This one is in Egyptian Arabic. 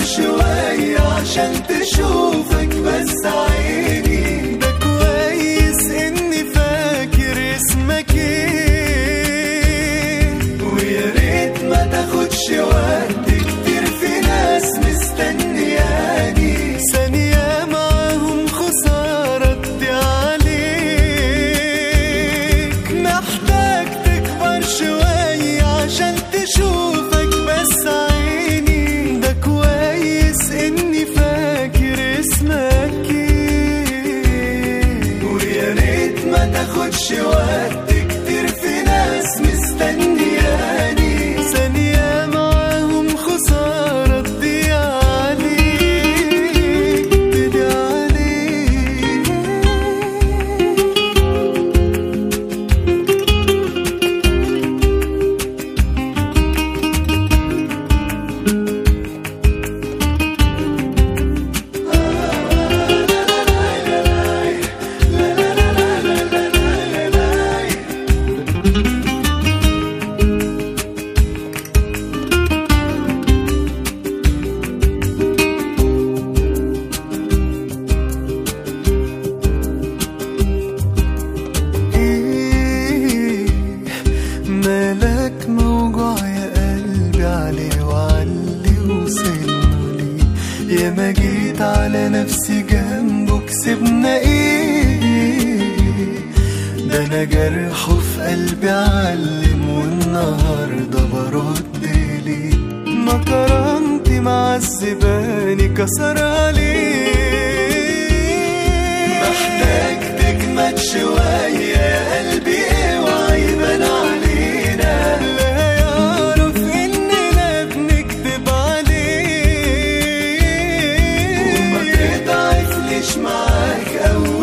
شوية عشان تشوفك بس عيني ده كويس اني فاكر اسمك ايه ويا ريت ما تاخدش وقت كتير في ناس مستنياني ثانية معاهم خسارة تضيع عليك محتاج تكبر شوية عشان تشوفك بس عيني ده كويس اني فاكر اسمك ايه ويا ريت ما تاخدش وقت كتير في ناس مستنياني ثانية معاهم خسارة تضيع عليك تضيع عليك ايه مالك موجوع يا قلبي عليه وعلي وصلنا ليه يا ما جيت على نفسي جنبه كسبنا ايه ده انا جرحه في قلبي علم والنهارده برد ليه ما كرامتي معذباني كسر عليه محتاج تجمد شوية يا قلبي اوعى يبان علينا لا يعرف اننا بنكذب عليه وما تضعفنيش معاك أول